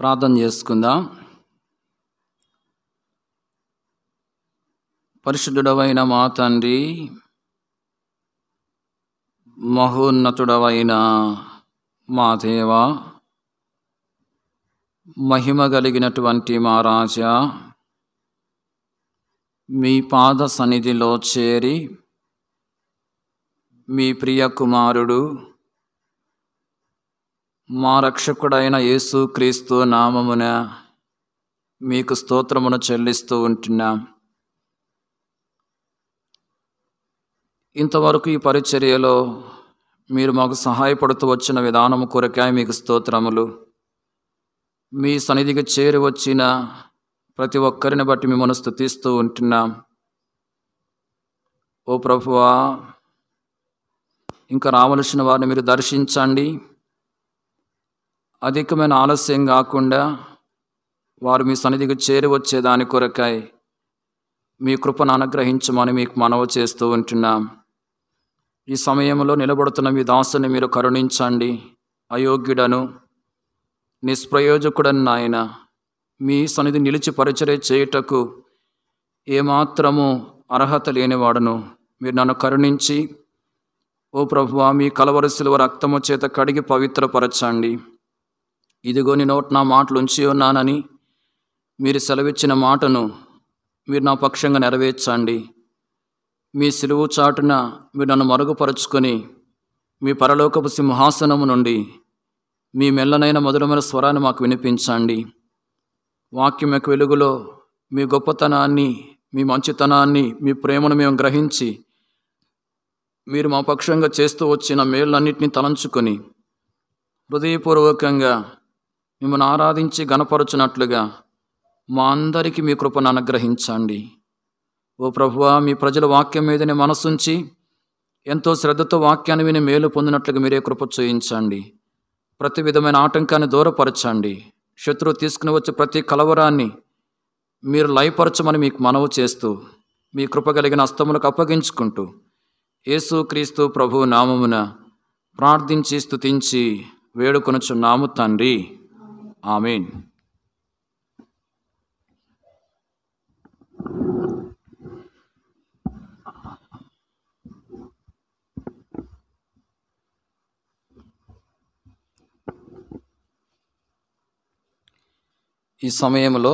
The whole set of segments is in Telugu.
ప్రార్థన చేసుకుందాం పరిశుద్ధుడవైన మా తండ్రి మహోన్నతుడవైన మా దేవ మహిమ కలిగినటువంటి మా రాజా మీ పాద సన్నిధిలో చేరి మీ ప్రియ కుమారుడు మా రక్షకుడైన యేసుక్రీస్తు నామమున మీకు స్తోత్రమును చెల్లిస్తూ ఉంటున్నాం ఇంతవరకు ఈ పరిచర్యలో మీరు మాకు సహాయపడుతూ వచ్చిన విధానము కొరకాయ మీకు స్తోత్రములు మీ సన్నిధికి చేరి వచ్చిన ప్రతి ఒక్కరిని బట్టి మిమ్మల్ని స్థుతిస్తూ ఉంటున్నాం ఓ ప్రభువా ఇంకా రావలసిన వారిని మీరు దర్శించండి అధికమైన ఆలస్యం కాకుండా వారు మీ సన్నిధికి చేరి వచ్చేదాని కొరకై మీ కృపను అనుగ్రహించమని మీకు మనవి చేస్తూ ఉంటున్నాం ఈ సమయంలో నిలబడుతున్న మీ దాసుని మీరు కరుణించండి అయోగ్యుడను నిష్ప్రయోజకుడని నాయన మీ సన్నిధి నిలిచి పరిచర్య చేయుటకు ఏమాత్రము అర్హత లేనివాడను మీరు నన్ను కరుణించి ఓ ప్రభువా మీ కలవరి శిలువ రక్తము చేత కడిగి పవిత్రపరచండి ఇదిగో నీ నోట్ నా మాటలు ఉంచి ఉన్నానని మీరు సెలవిచ్చిన మాటను మీరు నా పక్షంగా నెరవేర్చండి మీ సిలువు చాటున మీరు నన్ను మరుగుపరుచుకొని మీ పరలోకపు సింహాసనము నుండి మీ మెల్లనైన మధురమైన స్వరాన్ని మాకు వినిపించండి వాక్యం యొక్క వెలుగులో మీ గొప్పతనాన్ని మీ మంచితనాన్ని మీ ప్రేమను మేము గ్రహించి మీరు మా పక్షంగా చేస్తూ వచ్చిన మేళ్ళన్నింటినీ తలంచుకొని హృదయపూర్వకంగా మిమ్మల్ని ఆరాధించి గణపరచునట్లుగా మా అందరికీ మీ కృపను అనుగ్రహించండి ఓ ప్రభువా మీ ప్రజల వాక్యం మీదనే మనసుంచి ఎంతో శ్రద్ధతో వాక్యాన్ని విని మేలు పొందినట్లుగా మీరే కృప చూయించండి ప్రతి విధమైన ఆటంకాన్ని దూరపరచండి శత్రువు తీసుకుని వచ్చే ప్రతి కలవరాన్ని మీరు లయపరచమని మీకు మనవి చేస్తూ మీ కృప కలిగిన హస్తములకు అప్పగించుకుంటూ యేసు క్రీస్తు ప్రభు నామమున ప్రార్థించి స్తుతించి వేడుకొనుచున్నాము తండ్రి ఆమెన్ ఈ సమయంలో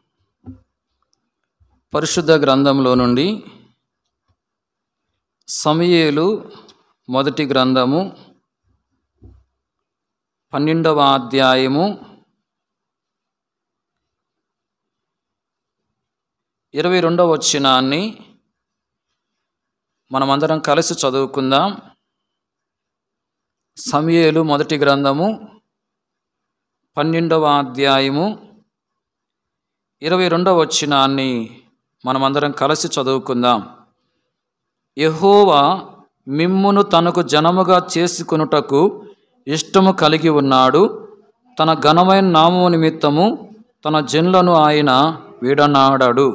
పరిశుద్ధ గ్రంథంలో నుండి సమయేలు మొదటి గ్రంథము పన్నెండవ అధ్యాయము ఇరవై రెండవ వచ్చినాన్ని మనమందరం కలిసి చదువుకుందాం సమయేలు మొదటి గ్రంథము పన్నెండవ అధ్యాయము ఇరవై రెండవ వచ్చినాన్ని మనమందరం కలిసి చదువుకుందాం యహోవా మిమ్మును తనకు జనముగా చేసుకొనుటకు ఇష్టము కలిగి ఉన్నాడు తన ఘనమైన నామము నిమిత్తము తన జనులను ఆయన వీడనాడాడు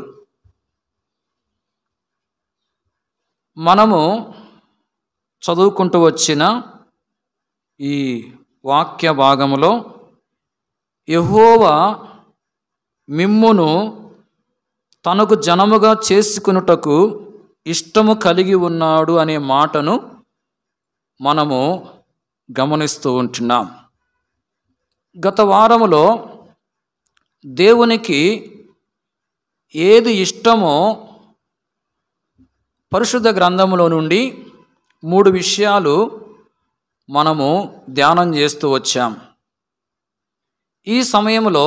మనము చదువుకుంటూ వచ్చిన ఈ వాక్య భాగములో యహోవా మిమ్మును తనకు జనముగా చేసుకునుటకు ఇష్టము కలిగి ఉన్నాడు అనే మాటను మనము గమనిస్తూ ఉంటున్నాం గత వారములో దేవునికి ఏది ఇష్టమో పరిశుద్ధ గ్రంథములో నుండి మూడు విషయాలు మనము ధ్యానం చేస్తూ వచ్చాం ఈ సమయంలో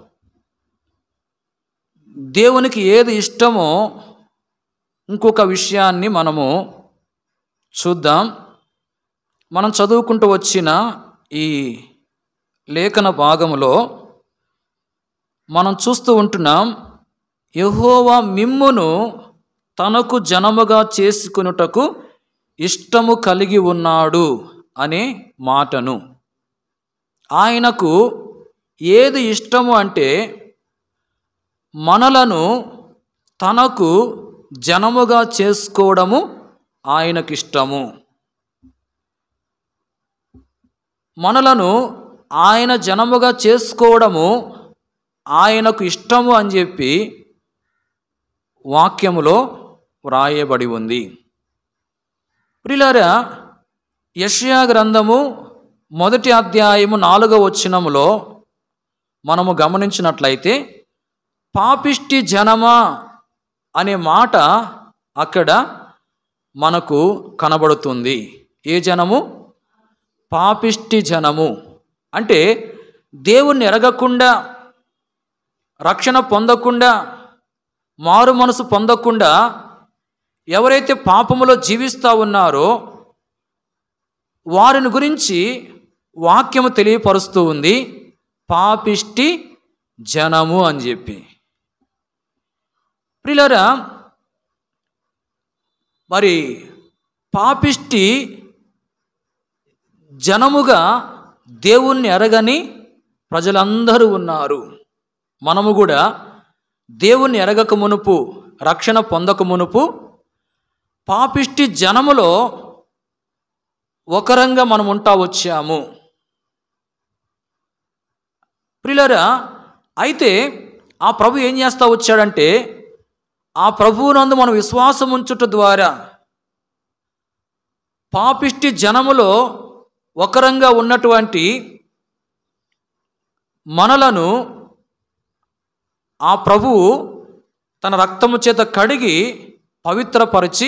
దేవునికి ఏది ఇష్టమో ఇంకొక విషయాన్ని మనము చూద్దాం మనం చదువుకుంటూ వచ్చిన ఈ లేఖన భాగములో మనం చూస్తూ ఉంటున్నాం యహోవా మిమ్మును తనకు జనముగా చేసుకునుటకు ఇష్టము కలిగి ఉన్నాడు అనే మాటను ఆయనకు ఏది ఇష్టము అంటే మనలను తనకు జనముగా చేసుకోవడము ఆయనకిష్టము మనలను ఆయన జనముగా చేసుకోవడము ఆయనకు ఇష్టము అని చెప్పి వాక్యములో వ్రాయబడి ఉంది ప్రిలారా యషయా గ్రంథము మొదటి అధ్యాయము నాలుగవ వచనములో మనము గమనించినట్లయితే పాపిష్టి జనమా అనే మాట అక్కడ మనకు కనబడుతుంది ఏ జనము పాపిష్టి జనము అంటే దేవుణ్ణి ఎరగకుండా రక్షణ పొందకుండా మారు మనసు పొందకుండా ఎవరైతే పాపములో జీవిస్తూ ఉన్నారో వారిని గురించి వాక్యము తెలియపరుస్తూ ఉంది పాపిష్టి జనము అని చెప్పి ప్రిలరా మరి పాపిష్టి జనముగా దేవుణ్ణి ఎరగని ప్రజలందరూ ఉన్నారు మనము కూడా దేవుణ్ణి ఎరగక మునుపు రక్షణ పొందక మునుపు పాపిష్టి జనములో ఒకరంగా మనం ఉంటా వచ్చాము ప్రిలరా అయితే ఆ ప్రభు ఏం చేస్తా వచ్చాడంటే ఆ ప్రభువునందు మనం విశ్వాసం ఉంచుట ద్వారా పాపిష్టి జనములో ఒకరంగా ఉన్నటువంటి మనలను ఆ ప్రభువు తన రక్తము చేత కడిగి పవిత్రపరిచి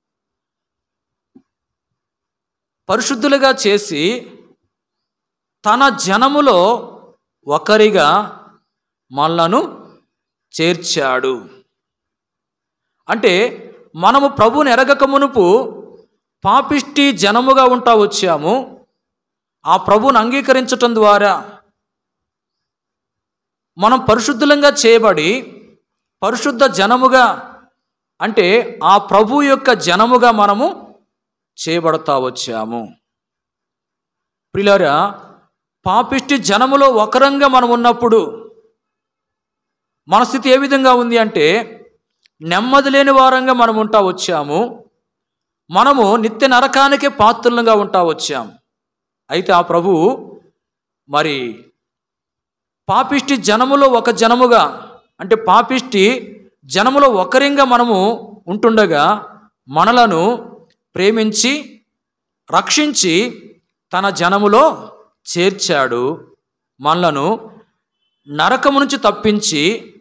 పరిశుద్ధులుగా చేసి తన జనములో ఒకరిగా మనలను చేర్చాడు అంటే మనము ప్రభువుని ఎరగక మునుపు పాపిష్టి జనముగా ఉంటా వచ్చాము ఆ ప్రభువుని అంగీకరించటం ద్వారా మనం పరిశుద్ధులంగా చేయబడి పరిశుద్ధ జనముగా అంటే ఆ ప్రభు యొక్క జనముగా మనము చేయబడతా వచ్చాము ప్రిలారా పాపిష్టి జనములో ఒకరంగా మనం ఉన్నప్పుడు మన స్థితి ఏ విధంగా ఉంది అంటే నెమ్మది లేని వారంగా మనం ఉంటా వచ్చాము మనము నిత్య నరకానికే పాత్రులంగా ఉంటా వచ్చాము అయితే ఆ ప్రభు మరి పాపిష్టి జనములో ఒక జనముగా అంటే పాపిష్టి జనములో ఒకరింగా మనము ఉంటుండగా మనలను ప్రేమించి రక్షించి తన జనములో చేర్చాడు మనలను నరకము నుంచి తప్పించి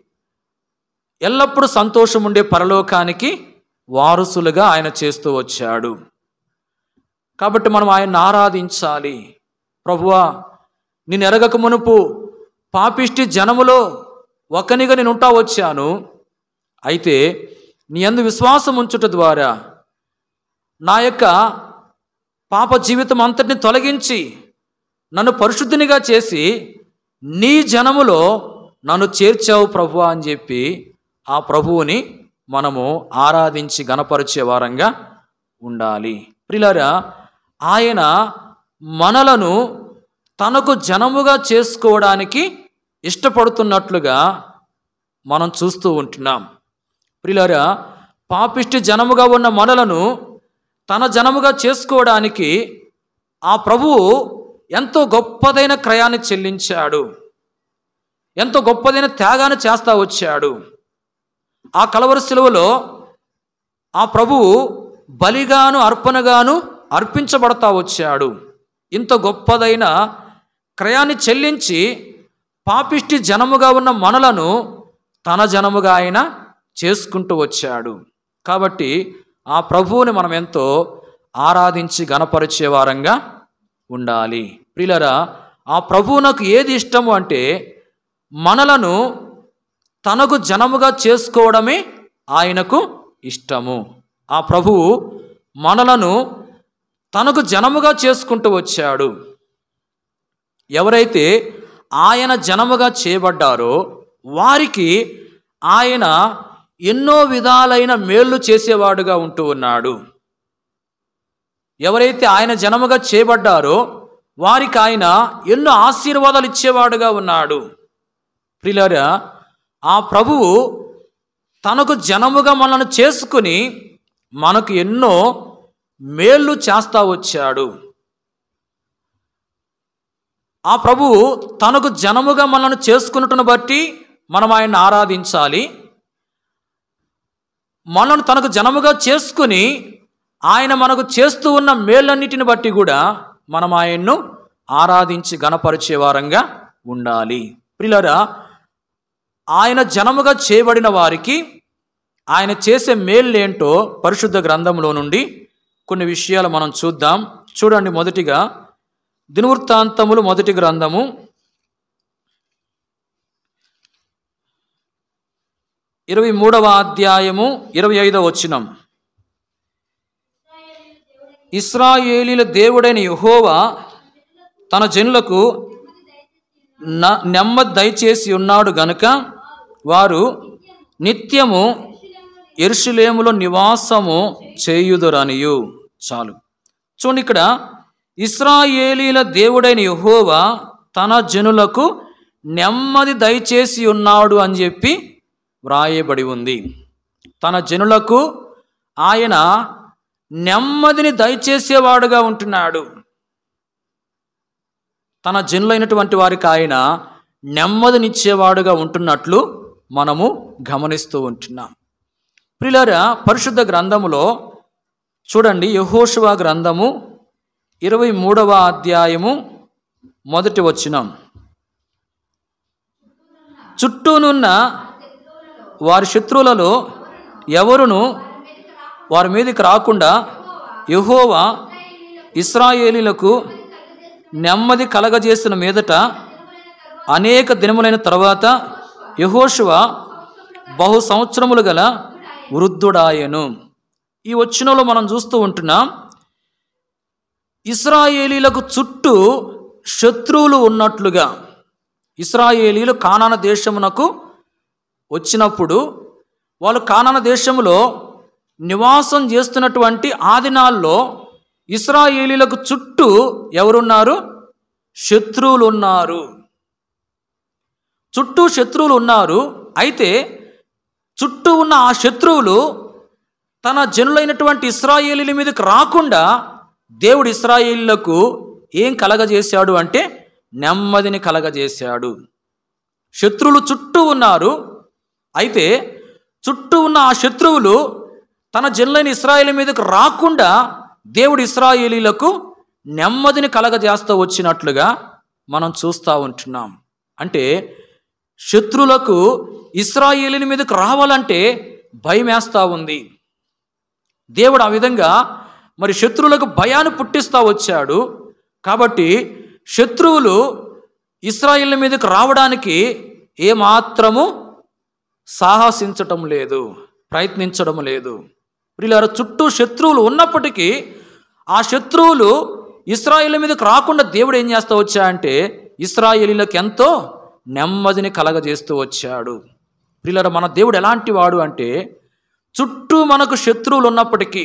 ఎల్లప్పుడూ సంతోషం ఉండే పరలోకానికి వారసులుగా ఆయన చేస్తూ వచ్చాడు కాబట్టి మనం ఆయన్ని ఆరాధించాలి ప్రభువా నేను ఎరగక మునుపు పాపిష్టి జనములో ఒకనిగా నేను ఉంటా వచ్చాను అయితే నీ అందు విశ్వాసం ఉంచుట ద్వారా నా యొక్క పాప జీవితం అంతటిని తొలగించి నన్ను పరిశుద్ధినిగా చేసి నీ జనములో నన్ను చేర్చావు ప్రభు అని చెప్పి ఆ ప్రభువుని మనము ఆరాధించి గణపరిచే వారంగా ఉండాలి ప్రిలారా ఆయన మనలను తనకు జనముగా చేసుకోవడానికి ఇష్టపడుతున్నట్లుగా మనం చూస్తూ ఉంటున్నాం ప్రిలారా పాపిష్టి జనముగా ఉన్న మనలను తన జనముగా చేసుకోవడానికి ఆ ప్రభువు ఎంతో గొప్పదైన క్రయాన్ని చెల్లించాడు ఎంతో గొప్పదైన త్యాగాన్ని చేస్తా వచ్చాడు ఆ కలవరి శిలువలో ఆ ప్రభువు బలిగాను అర్పణగాను అర్పించబడతా వచ్చాడు ఇంత గొప్పదైన క్రయాన్ని చెల్లించి పాపిష్టి జనముగా ఉన్న మనలను తన జనముగా ఆయన చేసుకుంటూ వచ్చాడు కాబట్టి ఆ ప్రభువుని మనం ఎంతో ఆరాధించి గణపరిచే వారంగా ఉండాలి ప్రిలరా ఆ ప్రభువు నాకు ఏది ఇష్టము అంటే మనలను తనకు జనముగా చేసుకోవడమే ఆయనకు ఇష్టము ఆ ప్రభువు మనలను తనకు జనముగా చేసుకుంటూ వచ్చాడు ఎవరైతే ఆయన జనముగా చేయబడ్డారో వారికి ఆయన ఎన్నో విధాలైన మేళ్ళు చేసేవాడుగా ఉంటూ ఉన్నాడు ఎవరైతే ఆయన జనముగా చేయబడ్డారో వారికి ఆయన ఎన్నో ఆశీర్వాదాలు ఇచ్చేవాడుగా ఉన్నాడు ప్రిలరా ఆ ప్రభువు తనకు జనముగా మనల్ని చేసుకుని మనకు ఎన్నో మేళ్ళు చేస్తా వచ్చాడు ఆ ప్రభువు తనకు జనముగా మనల్ని చేసుకున్నట్టును బట్టి మనం ఆయన్ని ఆరాధించాలి మనల్ని తనకు జనముగా చేసుకుని ఆయన మనకు చేస్తూ ఉన్న మేళ్ళన్నిటిని బట్టి కూడా మనం ఆయన్ను ఆరాధించి గణపరిచే వారంగా ఉండాలి ప్రిలరా ఆయన జనముగా చేయబడిన వారికి ఆయన చేసే మేళ్ళేంటో పరిశుద్ధ గ్రంథంలో నుండి కొన్ని విషయాలు మనం చూద్దాం చూడండి మొదటిగా దినవృత్తాంతములు మొదటి గ్రంథము ఇరవై మూడవ అధ్యాయము ఇరవై ఐదవ వచనం ఇస్రాయేలీల దేవుడైన యెహోవా తన జనులకు న- నెమ్మది దయచేసి ఉన్నాడు గనుక వారు నిత్యము ఎరుషులేములో నివాసము చేయుదురనియు చాలు చూడండి ఇక్కడ ఇస్రాయేలీల దేవుడైన యెహోవా తన జనులకు నెమ్మది దయచేసి ఉన్నాడు అని చెప్పి వ్రాయబడి ఉంది తన జనులకు ఆయన నెమ్మదిని దయచేసేవాడుగా ఉంటున్నాడు తన జనులైనటువంటి వారికి ఆయన నెమ్మదినిచ్చేవాడుగా ఉంటున్నట్లు మనము గమనిస్తూ ఉంటున్నాం ప్రిలరా పరిశుద్ధ గ్రంథములో చూడండి యహోషువ గ్రంథము ఇరవై మూడవ అధ్యాయము మొదటి వచనం చుట్టూనున్న వారి శత్రువులలో ఎవరును వారి మీదకి రాకుండా యెహోవా ఇస్రాయేలీలకు నెమ్మది కలగజేసిన మీదట అనేక దినములైన తర్వాత యహోషువ బహు సంవత్సరములు గల వృద్ధుడాయను ఈ వచ్చినలో మనం చూస్తూ ఉంటున్నాం ఇస్రాయేలీలకు చుట్టూ శత్రువులు ఉన్నట్లుగా ఇస్రాయేలీలు కానాన దేశమునకు వచ్చినప్పుడు వాళ్ళు కానాన దేశంలో నివాసం చేస్తున్నటువంటి ఆ దినాల్లో ఇస్రాయేలీలకు చుట్టూ ఎవరున్నారు శత్రువులు ఉన్నారు చుట్టూ శత్రువులు ఉన్నారు అయితే చుట్టూ ఉన్న ఆ శత్రువులు తన జనులైనటువంటి ఇస్రాయేలీల మీదకి రాకుండా దేవుడు ఇస్రాయేలీలకు ఏం కలగజేశాడు అంటే నెమ్మదిని కలగజేశాడు శత్రువులు చుట్టూ ఉన్నారు అయితే చుట్టూ ఉన్న ఆ శత్రువులు తన జనులైన ఇస్రాయేల్ మీదకు రాకుండా దేవుడు ఇస్రాయేలీలకు నెమ్మదిని కలగజేస్తూ వచ్చినట్లుగా మనం చూస్తూ ఉంటున్నాం అంటే శత్రువులకు ఇస్రాయేలీల మీదకు రావాలంటే భయం వేస్తూ ఉంది దేవుడు ఆ విధంగా మరి శత్రువులకు భయాన్ని పుట్టిస్తూ వచ్చాడు కాబట్టి శత్రువులు ఇస్రాయేల్ మీదకు రావడానికి ఏమాత్రము సాహసించటం లేదు ప్రయత్నించడం లేదు వీళ్ళ చుట్టూ శత్రువులు ఉన్నప్పటికీ ఆ శత్రువులు ఇస్రాయేల్ మీదకి రాకుండా దేవుడు ఏం చేస్తూ వచ్చా అంటే ఇస్రాయేలీలకు ఎంతో నెమ్మదిని కలగజేస్తూ వచ్చాడు వీళ్ళ మన దేవుడు ఎలాంటి వాడు అంటే చుట్టూ మనకు శత్రువులు ఉన్నప్పటికీ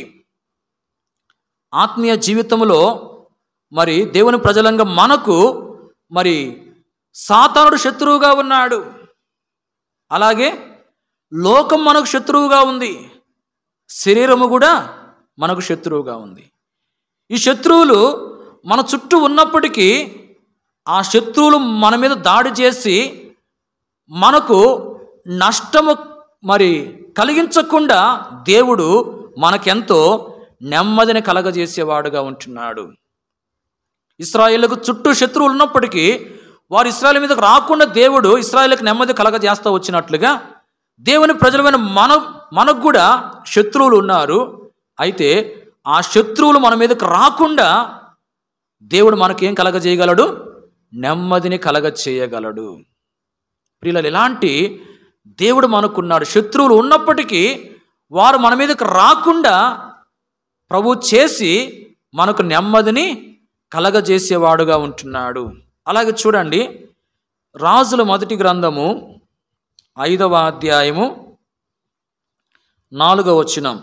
ఆత్మీయ జీవితంలో మరి దేవుని ప్రజలంగా మనకు మరి సాతానుడు శత్రువుగా ఉన్నాడు అలాగే లోకం మనకు శత్రువుగా ఉంది శరీరము కూడా మనకు శత్రువుగా ఉంది ఈ శత్రువులు మన చుట్టూ ఉన్నప్పటికీ ఆ శత్రువులు మన మీద దాడి చేసి మనకు నష్టము మరి కలిగించకుండా దేవుడు మనకెంతో నెమ్మదిని కలగజేసేవాడుగా ఉంటున్నాడు ఇస్రాయేళ్లకు చుట్టూ శత్రువులు ఉన్నప్పటికీ వారు ఇస్రాయేల్ మీదకు రాకుండా దేవుడు ఇస్రాయేల్కి నెమ్మది కలగజేస్తూ వచ్చినట్లుగా దేవుని ప్రజలమైన మన మనకు కూడా శత్రువులు ఉన్నారు అయితే ఆ శత్రువులు మన మీదకు రాకుండా దేవుడు మనకేం కలగజేయగలడు నెమ్మదిని కలగచేయగలడు ప్రియులు ఎలాంటి దేవుడు మనకున్నాడు శత్రువులు ఉన్నప్పటికీ వారు మన మీదకి రాకుండా ప్రభు చేసి మనకు నెమ్మదిని కలగజేసేవాడుగా ఉంటున్నాడు అలాగే చూడండి రాజుల మొదటి గ్రంథము ఐదవ అధ్యాయము నాలుగవ వచనం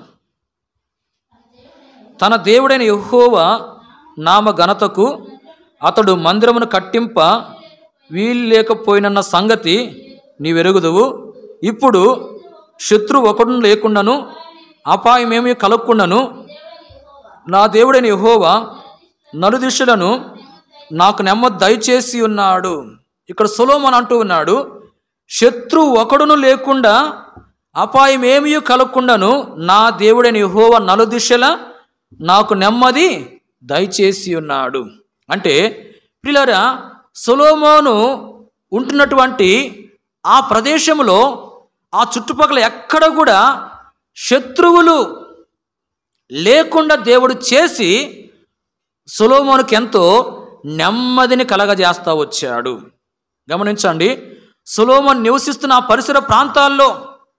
తన దేవుడైన యెహోవా నామ ఘనతకు అతడు మందిరమును కట్టింప వీలు లేకపోయినన్న సంగతి నీవెరుగుదువు ఇప్పుడు శత్రు ఒకడు లేకుండాను అపాయమేమీ కలగకుండాను నా దేవుడైన యెహోవా నలుదిశలను నాకు నెమ్మది దయచేసి ఉన్నాడు ఇక్కడ సొలోమన్ అంటూ ఉన్నాడు శత్రువు ఒకడును లేకుండా అపాయం ఏమీ కలగకుండాను నా దేవుడైన యెహోవా నలుదిశల నాకు నెమ్మది దయచేసి ఉన్నాడు అంటే పిల్లరా సొలోమోను ఉంటున్నటువంటి ఆ ప్రదేశంలో ఆ చుట్టుపక్కల ఎక్కడ కూడా శత్రువులు లేకుండా దేవుడు చేసి సొలోమోనుకి ఎంతో నెమ్మదిని కలగజేస్తా వచ్చాడు గమనించండి సొలోమోన్ నివసిస్తున్న ఆ పరిసర ప్రాంతాల్లో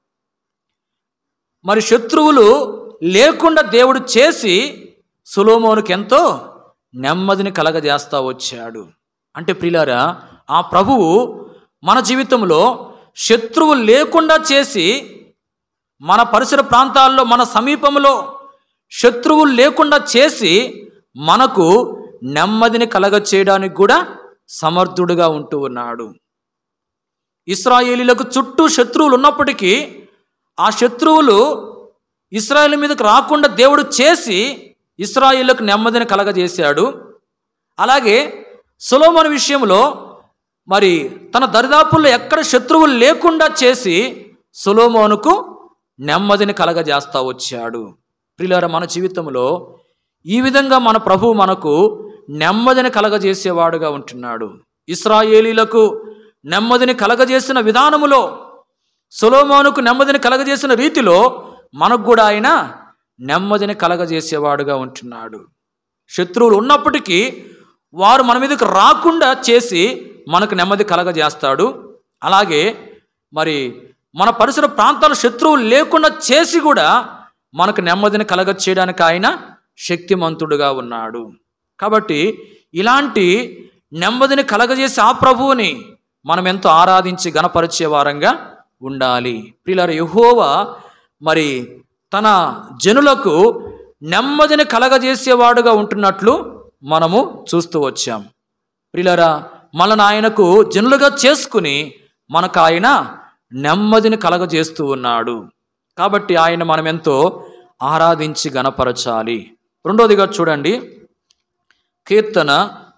మరి శత్రువులు లేకుండా దేవుడు చేసి సులోమోనుకి ఎంతో నెమ్మదిని కలగజేస్తా వచ్చాడు అంటే ప్రిలారా ఆ ప్రభువు మన జీవితంలో శత్రువు లేకుండా చేసి మన పరిసర ప్రాంతాల్లో మన సమీపంలో శత్రువులు లేకుండా చేసి మనకు నెమ్మదిని కలగ చేయడానికి కూడా సమర్థుడుగా ఉంటూ ఉన్నాడు ఇస్రాయేలీలకు చుట్టూ శత్రువులు ఉన్నప్పటికీ ఆ శత్రువులు ఇస్రాయేల్ మీదకి రాకుండా దేవుడు చేసి ఇస్రాయేళ్లకు నెమ్మదిని కలగజేశాడు అలాగే సొలోమోను విషయంలో మరి తన దరిదాపుల్లో ఎక్కడ శత్రువులు లేకుండా చేసి సొలోమోనుకు నెమ్మదిని కలగజేస్తా వచ్చాడు ప్రియులారా మన జీవితంలో ఈ విధంగా మన ప్రభు మనకు నెమ్మదిని కలగజేసేవాడుగా ఉంటున్నాడు ఇస్రాయేలీలకు నెమ్మదిని కలగజేసిన విధానములో సొలోమోనుకు నెమ్మదిని కలగజేసిన రీతిలో మనకు కూడా ఆయన నెమ్మదిని కలగజేసేవాడుగా ఉంటున్నాడు శత్రువులు ఉన్నప్పటికీ వారు మన మీదకి రాకుండా చేసి మనకు నెమ్మది కలగజేస్తాడు అలాగే మరి మన పరిసర ప్రాంతాల శత్రువులు లేకుండా చేసి కూడా మనకు నెమ్మదిని కలగ చేయడానికి ఆయన శక్తిమంతుడుగా ఉన్నాడు కాబట్టి ఇలాంటి నెమ్మదిని కలగజేసే ఆ ప్రభువుని మనం ఎంతో ఆరాధించి గణపరిచే వారంగా ఉండాలి ప్రియులార యహోవా మరి తన జనులకు నెమ్మదిని కలగజేసేవాడుగా ఉంటున్నట్లు మనము చూస్తూ వచ్చాం ప్రియులారా మనల్ని ఆయనకు జనులుగా చేసుకుని మనకు ఆయన నెమ్మదిని కలగజేస్తూ ఉన్నాడు కాబట్టి ఆయన మనం ఎంతో ఆరాధించి గణపరచాలి రెండోదిగా చూడండి కీర్తన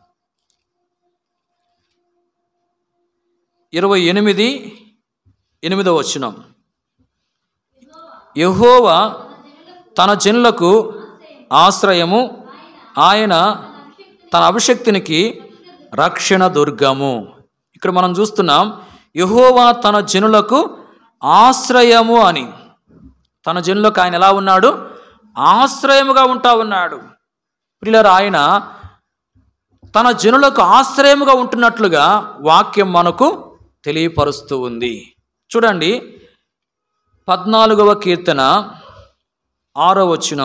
ఇరవై ఎనిమిది ఎనిమిదవ వచనం యహోవా తన జనులకు ఆశ్రయము ఆయన తన అభిషక్తునికి రక్షణ దుర్గము ఇక్కడ మనం చూస్తున్నాం యహోవా తన జనులకు ఆశ్రయము అని తన జనులకు ఆయన ఎలా ఉన్నాడు ఆశ్రయముగా ఉంటా ఉన్నాడు ప్రియులారా ఆయన తన జనులకు ఆశ్రయముగా ఉంటున్నట్లుగా వాక్యం మనకు తెలియపరుస్తూ ఉంది చూడండి పద్నాలుగవ కీర్తన ఆరో వచనం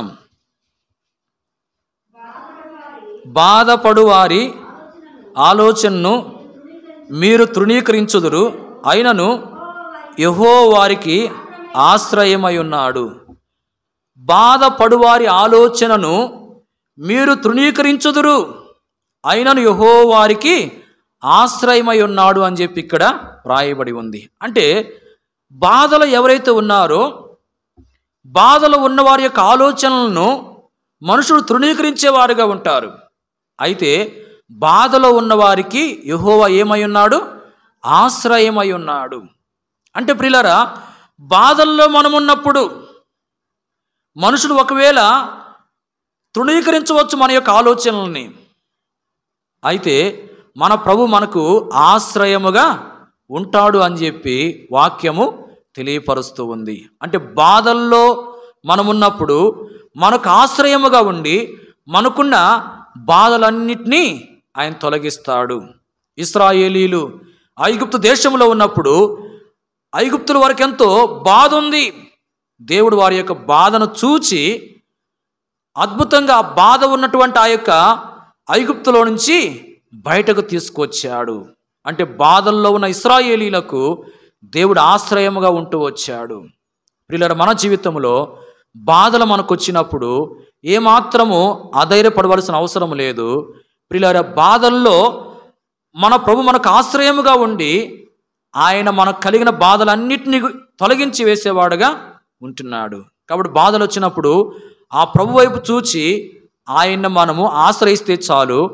బాధపడు వారి ఆలోచనను మీరు తృణీకరించుదురు అయినను యహో వారికి ఆశ్రయమై ఉన్నాడు బాధపడువారి ఆలోచనను మీరు తృణీకరించుదురు అయినను యహో వారికి ఆశ్రయమై ఉన్నాడు అని చెప్పి ఇక్కడ రాయబడి ఉంది అంటే బాధలు ఎవరైతే ఉన్నారో బాధలో ఉన్నవారి యొక్క ఆలోచనలను మనుషులు తృణీకరించేవారుగా ఉంటారు అయితే బాధలో ఉన్నవారికి యహోవా ఏమై ఉన్నాడు ఆశ్రయమై ఉన్నాడు అంటే ప్రిలరా బాధల్లో మనం ఉన్నప్పుడు మనుషులు ఒకవేళ తృణీకరించవచ్చు మన యొక్క ఆలోచనల్ని అయితే మన ప్రభు మనకు ఆశ్రయముగా ఉంటాడు అని చెప్పి వాక్యము తెలియపరుస్తూ ఉంది అంటే బాధల్లో మనమున్నప్పుడు మనకు ఆశ్రయముగా ఉండి మనకున్న బాధలన్నిటినీ ఆయన తొలగిస్తాడు ఇస్రాయేలీలు ఐగుప్తు దేశంలో ఉన్నప్పుడు ఐగుప్తుల వారికి ఎంతో బాధ ఉంది దేవుడు వారి యొక్క బాధను చూచి అద్భుతంగా ఆ బాధ ఉన్నటువంటి ఆ యొక్క ఐగుప్తులో నుంచి బయటకు తీసుకొచ్చాడు అంటే బాధల్లో ఉన్న ఇస్రాయేలీలకు దేవుడు ఆశ్రయముగా ఉంటూ వచ్చాడు ప్రియుల మన జీవితంలో బాధలు మనకు వచ్చినప్పుడు ఏమాత్రము అధైర్యపడవలసిన అవసరం లేదు ప్రియుల బాధల్లో మన ప్రభు మనకు ఆశ్రయముగా ఉండి ఆయన మనకు కలిగిన బాధలన్నిటినీ తొలగించి వేసేవాడుగా ఉంటున్నాడు కాబట్టి బాధలు వచ్చినప్పుడు ఆ ప్రభు వైపు చూచి ఆయన్ని మనము ఆశ్రయిస్తే చాలు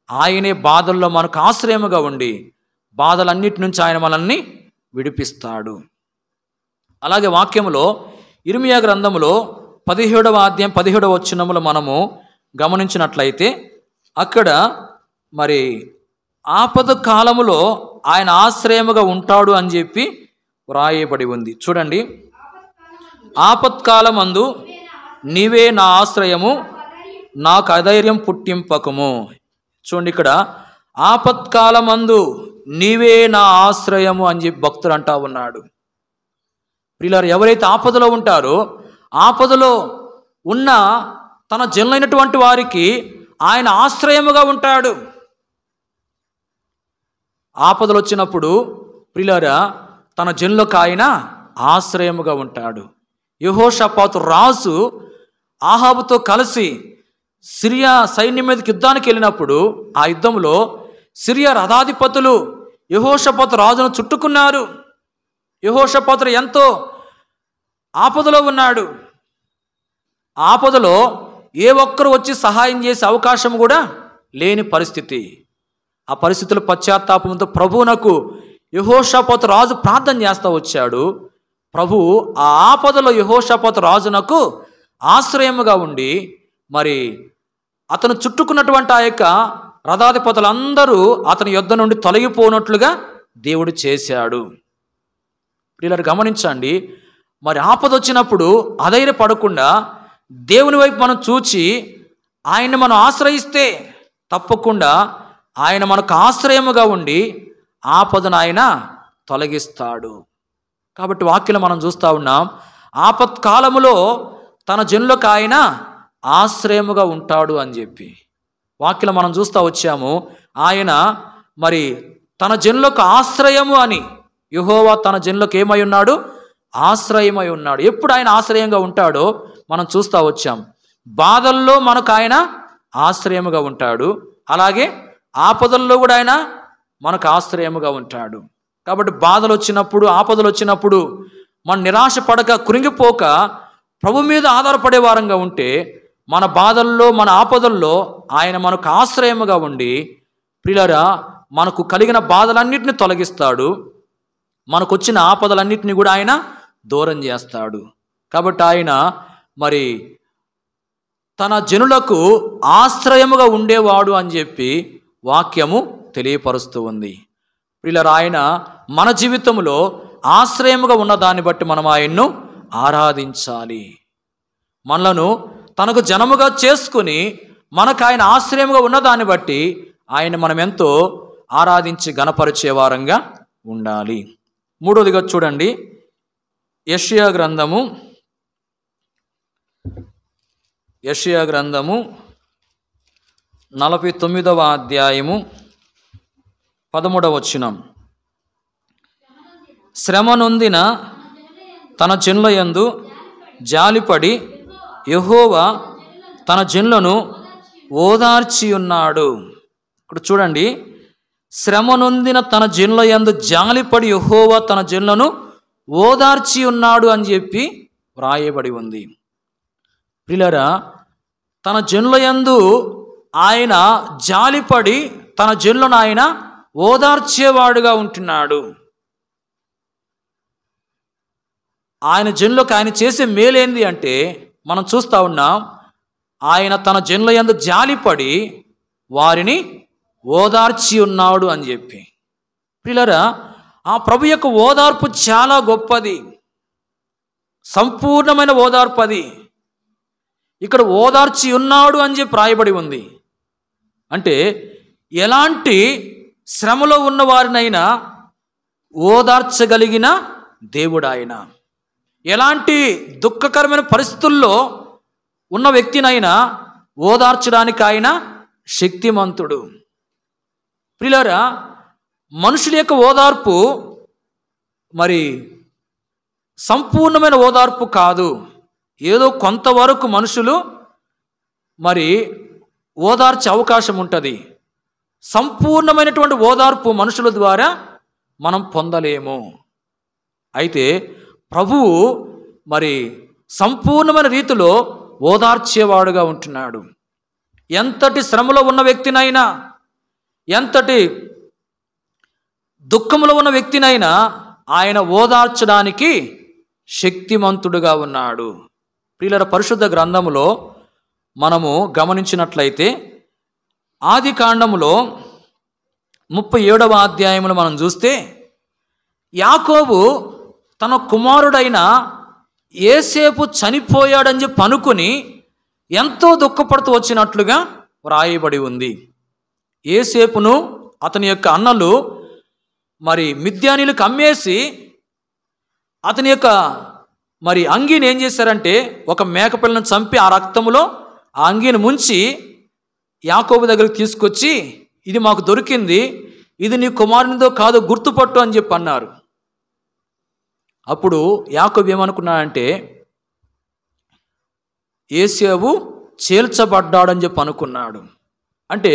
ఆయనే బాధల్లో మనకు ఆశ్రయముగా ఉండి బాధలన్నిటి నుంచి ఆయన మనల్ని విడిపిస్తాడు అలాగే వాక్యములో ఇర్మియా గ్రంథములో పదిహేడవ అధ్యాయం పదిహేడవ వచనములో మనము గమనించినట్లయితే అక్కడ మరి ఆపద కాలములో ఆయన ఆశ్రయముగా ఉంటాడు అని చెప్పి వ్రాయబడి ఉంది చూడండి ఆపత్కాలమందు నీవే నా ఆశ్రయము నాకు అధైర్యం పుట్టింపకము చూడండి ఇక్కడ ఆపత్కాలమందు నీవే నా ఆశ్రయము అని చెప్పి భక్తుడు అంటా ఉన్నాడు ప్రియులారు ఎవరైతే ఆపదలో ఉంటారో ఆపదలో ఉన్న తన జనులైనటువంటి వారికి ఆయన ఆశ్రయముగా ఉంటాడు ఆపదలు వచ్చినప్పుడు ప్రియులారా తన జనులకు ఆయన ఆశ్రయముగా ఉంటాడు యహోషపాతు రాజు ఆహాబుతో కలిసి సిరియా సైన్యం మీదకి యుద్ధానికి వెళ్ళినప్పుడు ఆ యుద్ధంలో సిరియా రథాధిపతులు యహోషపాతు రాజును చుట్టుకున్నారు యహోషపాత్ర ఎంతో ఆపదలో ఉన్నాడు ఆపదలో ఏ ఒక్కరు వచ్చి సహాయం చేసే అవకాశం కూడా లేని పరిస్థితి ఆ పరిస్థితుల పశ్చాత్తాపంతో ప్రభువునకు యహోషపాతు రాజు ప్రార్థన చేస్తూ వచ్చాడు ప్రభు ఆ ఆపదలో యహోషపాతు రాజునకు ఆశ్రయముగా ఉండి మరి అతను చుట్టుకున్నటువంటి ఆ యొక్క రథాధిపతులందరూ అతని యొద్ద నుండి తొలగిపోనట్లుగా దేవుడు చేశాడు ప్రియులారు గమనించండి మరి ఆపద వచ్చినప్పుడు అధైర్యపడకుండా దేవుని వైపు మనం చూచి ఆయన్ని మనం ఆశ్రయిస్తే తప్పకుండా ఆయన మనకు ఆశ్రయముగా ఉండి ఆపదను ఆయన తొలగిస్తాడు కాబట్టి వాక్యలో మనం చూస్తూ ఉన్నాం ఆపత్కాలములో తన జనులకు ఆయన ఆశ్రయముగా ఉంటాడు అని చెప్పి వాక్యలో మనం చూస్తూ వచ్చాము ఆయన మరి తన జనులకు ఆశ్రయము అని యహోవా తన జనులకు ఏమై ఉన్నాడు ఆశ్రయమై ఉన్నాడు ఎప్పుడు ఆయన ఆశ్రయంగా ఉంటాడో మనం చూస్తూ వచ్చాం బాధల్లో మనకు ఆయన ఆశ్రయముగా ఉంటాడు అలాగే ఆపదల్లో కూడా ఆయన మనకు ఆశ్రయముగా ఉంటాడు కాబట్టి బాధలు వచ్చినప్పుడు ఆపదలు వచ్చినప్పుడు మన నిరాశ పడక కృంగిపోక ప్రభు మీద ఆధారపడే వారంగా ఉంటే మన బాధల్లో మన ఆపదల్లో ఆయన మనకు ఆశ్రయముగా ఉండి ప్రిలరా మనకు కలిగిన బాధలన్నిటిని తొలగిస్తాడు మనకు వచ్చిన ఆపదలన్నిటిని కూడా ఆయన దూరం చేస్తాడు కాబట్టి ఆయన మరి తన జనులకు ఆశ్రయముగా ఉండేవాడు అని చెప్పి వాక్యము తెలియపరుస్తూ ఉంది ప్రియులరా ఆయన మన జీవితంలో ఆశ్రయముగా ఉన్న దాన్ని బట్టి మనం ఆయన్ను ఆరాధించాలి మనలను తనకు జనముగా చేసుకుని మనకు ఆయన ఆశ్రయముగా ఉన్న దాన్ని బట్టి ఆయన మనం ఎంతో ఆరాధించి గణపరిచే వారంగా ఉండాలి మూడోదిగా చూడండి యషియా గ్రంథము యషియా గ్రంథము నలభై తొమ్మిదవ అధ్యాయము పదమూడవ వచనం శ్రమ నొందిన తన జనులయందు జాలిపడి యహోవా తన జనులను ఓదార్చి ఉన్నాడు ఇక్కడ చూడండి శ్రమ నొందిన తన జనులయందు జాలిపడి యహోవా తన జనులను ఓదార్చి ఉన్నాడు అని చెప్పి వ్రాయబడి ఉంది ప్రిలరా తన జనులయందు ఆయన జాలిపడి తన జనులను ఆయన ఓదార్చేవాడుగా ఉంటున్నాడు ఆయన జనులకు ఆయన చేసే మేలేంది అంటే మనం చూస్తూ ఉన్నాం ఆయన తన జనుల యందు జాలిపడి వారిని ఓదార్చి ఉన్నాడు అని చెప్పి పిల్లరా ఆ ప్రభు యొక్క ఓదార్పు చాలా గొప్పది సంపూర్ణమైన ఓదార్పు అది ఇక్కడ ఓదార్చి ఉన్నాడు అని చెప్పి రాయబడి ఉంది అంటే ఎలాంటి శ్రమలో ఉన్న వారినైనా ఓదార్చగలిగిన దేవుడు ఆయన ఎలాంటి దుఃఖకరమైన పరిస్థితుల్లో ఉన్న వ్యక్తినైనా ఓదార్చడానికి ఆయన శక్తిమంతుడు ప్రిలరా మనుషుల యొక్క ఓదార్పు మరి సంపూర్ణమైన ఓదార్పు కాదు ఏదో కొంతవరకు మనుషులు మరి ఓదార్చే అవకాశం ఉంటుంది సంపూర్ణమైనటువంటి ఓదార్పు మనుషుల ద్వారా మనం పొందలేము అయితే ప్రభువు మరి సంపూర్ణమైన రీతిలో ఓదార్చేవాడుగా ఉంటున్నాడు ఎంతటి శ్రమలో ఉన్న వ్యక్తినైనా ఎంతటి దుఃఖంలో ఉన్న వ్యక్తినైనా ఆయన ఓదార్చడానికి శక్తిమంతుడుగా ఉన్నాడు ప్రియుల పరిశుద్ధ గ్రంథములో మనము గమనించినట్లయితే ఆది కాండములో ముప్పై ఏడవ అధ్యాయములు మనం చూస్తే యాకోబు తన కుమారుడైన ఏసేపు చనిపోయాడని చెప్పి అనుకుని ఎంతో దుఃఖపడుతూ వచ్చినట్లుగా వ్రాయబడి ఉంది ఏసేపును అతని యొక్క అన్నలు మరి మిద్యానీలకు అమ్మేసి అతని యొక్క మరి అంగీని ఏం చేశారంటే ఒక మేకపిల్లను చంపి ఆ రక్తములో ఆ అంగీని ముంచి యాకోబు దగ్గరికి తీసుకొచ్చి ఇది మాకు దొరికింది ఇది నీ కుమారునిదో కాదో గుర్తుపట్టు అని చెప్పి అన్నారు అప్పుడు యాకోబు ఏమనుకున్నాడంటే ఏసేవు చేల్చబడ్డాడని చెప్పి అనుకున్నాడు అంటే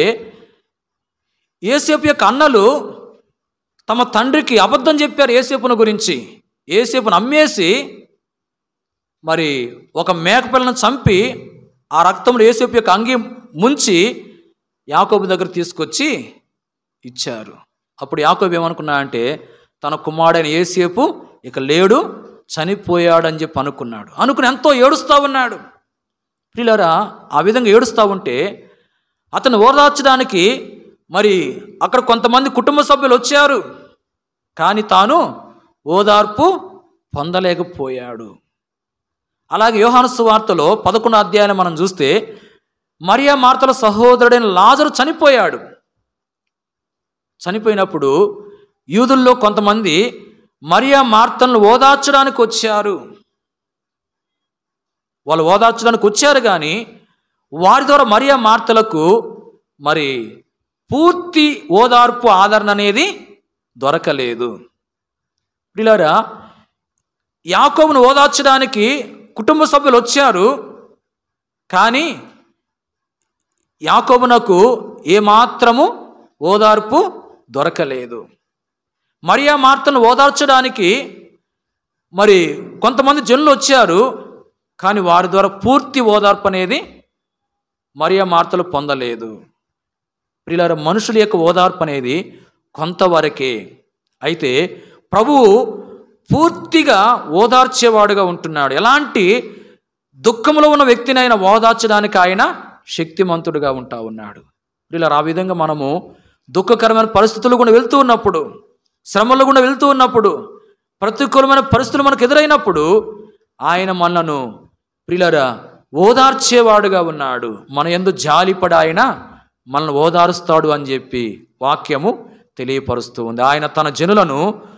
ఏసేపు యొక్క అన్నలు తమ తండ్రికి అబద్ధం చెప్పారు ఏసేపును గురించి ఏసేపును అమ్మేసి మరి ఒక మేకపిల్లను చంపి ఆ రక్తంలో ఏసేపు యొక్క అంగి ముంచి యాకోబు దగ్గర తీసుకొచ్చి ఇచ్చారు అప్పుడు యాకోబు ఏమనుకున్నాడంటే తన కుమారుడైన ఏసేపు ఇక లేడు చనిపోయాడని చెప్పి అనుకున్నాడు అనుకుని ఎంతో ఏడుస్తూ ఉన్నాడు ప్రియులారా ఆ విధంగా ఏడుస్తూ ఉంటే అతను ఓదార్చడానికి మరి అక్కడ కొంతమంది కుటుంబ సభ్యులు వచ్చారు కానీ తాను ఓదార్పు పొందలేకపోయాడు అలాగే యోహాను సువార్తలో పదకొండు అధ్యాయాలు మనం చూస్తే మరియా మార్తల సహోదరుడైన లాజరు చనిపోయాడు చనిపోయినప్పుడు యూదుల్లో కొంతమంది మరియా మార్తలను ఓదార్చడానికి వచ్చారు వాళ్ళు ఓదార్చడానికి వచ్చారు కానీ వారి ద్వారా మరియా మార్తలకు మరి పూర్తి ఓదార్పు ఆదరణ అనేది దొరకలేదు పిల్లారా యాకోబును ఓదార్చడానికి కుటుంబ సభ్యులు వచ్చారు కానీ యాకోబునకు ఏమాత్రము ఓదార్పు దొరకలేదు మరియా మార్తను ఓదార్చడానికి మరి కొంతమంది జనులు వచ్చారు కానీ వారి ద్వారా పూర్తి ఓదార్పు అనేది మరియా మార్తలు పొందలేదు ప్రియులార మనుషుల యొక్క ఓదార్పు అనేది కొంతవరకే అయితే ప్రభువు పూర్తిగా ఓదార్చేవాడుగా ఉంటున్నాడు ఎలాంటి దుఃఖంలో ఉన్న వ్యక్తిని ఆయన ఓదార్చడానికి ఆయన శక్తిమంతుడుగా ఉంటా ఉన్నాడు ఇలా ఆ విధంగా మనము దుఃఖకరమైన పరిస్థితులు కూడా వెళ్తూ ఉన్నప్పుడు శ్రమలు కూడా వెళ్తూ ఉన్నప్పుడు ప్రతికూలమైన పరిస్థితులు మనకు ఎదురైనప్పుడు ఆయన మనలను ప్రిలరా ఓదార్చేవాడుగా ఉన్నాడు మన ఎందు జాలిపడ ఆయన మనల్ని ఓదారుస్తాడు అని చెప్పి వాక్యము తెలియపరుస్తూ ఉంది ఆయన తన జనులను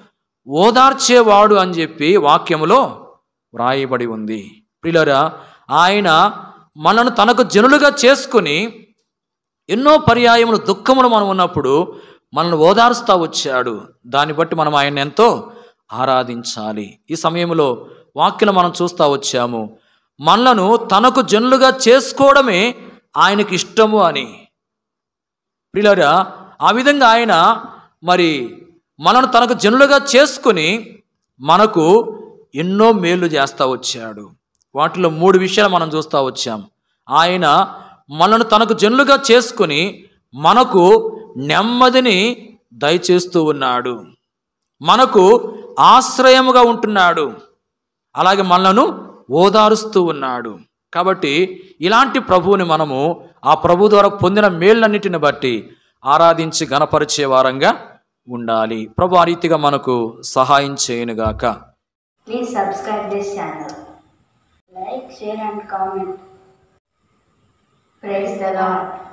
ఓదార్చేవాడు అని చెప్పి వాక్యములో వ్రాయబడి ఉంది ప్రిలరా ఆయన మనను తనకు జనులుగా చేసుకుని ఎన్నో పర్యాయములు దుఃఖములు మనం ఉన్నప్పుడు మనల్ని ఓదారుస్తూ వచ్చాడు దాన్ని బట్టి మనం ఆయన ఎంతో ఆరాధించాలి ఈ సమయంలో వాక్యను మనం చూస్తూ వచ్చాము మనలను తనకు జనులుగా చేసుకోవడమే ఆయనకి ఇష్టము అని ప్రిలరా ఆ విధంగా ఆయన మరి మనను తనకు జనులుగా చేసుకుని మనకు ఎన్నో మేలు చేస్తూ వచ్చాడు వాటిలో మూడు విషయాలు మనం చూస్తూ వచ్చాం ఆయన మనను తనకు జనులుగా చేసుకుని మనకు నెమ్మదిని దయచేస్తూ ఉన్నాడు మనకు ఆశ్రయముగా ఉంటున్నాడు అలాగే మనలను ఓదారుస్తూ ఉన్నాడు కాబట్టి ఇలాంటి ప్రభువుని మనము ఆ ప్రభు ద్వారా పొందిన మేళ్ళన్నిటిని బట్టి ఆరాధించి గణపరిచే వారంగా ఉండాలి ప్రభు ఆ రీతిగా మనకు సహాయం చేయనుగాక Please subscribe this channel. Like, share and comment. Praise the Lord.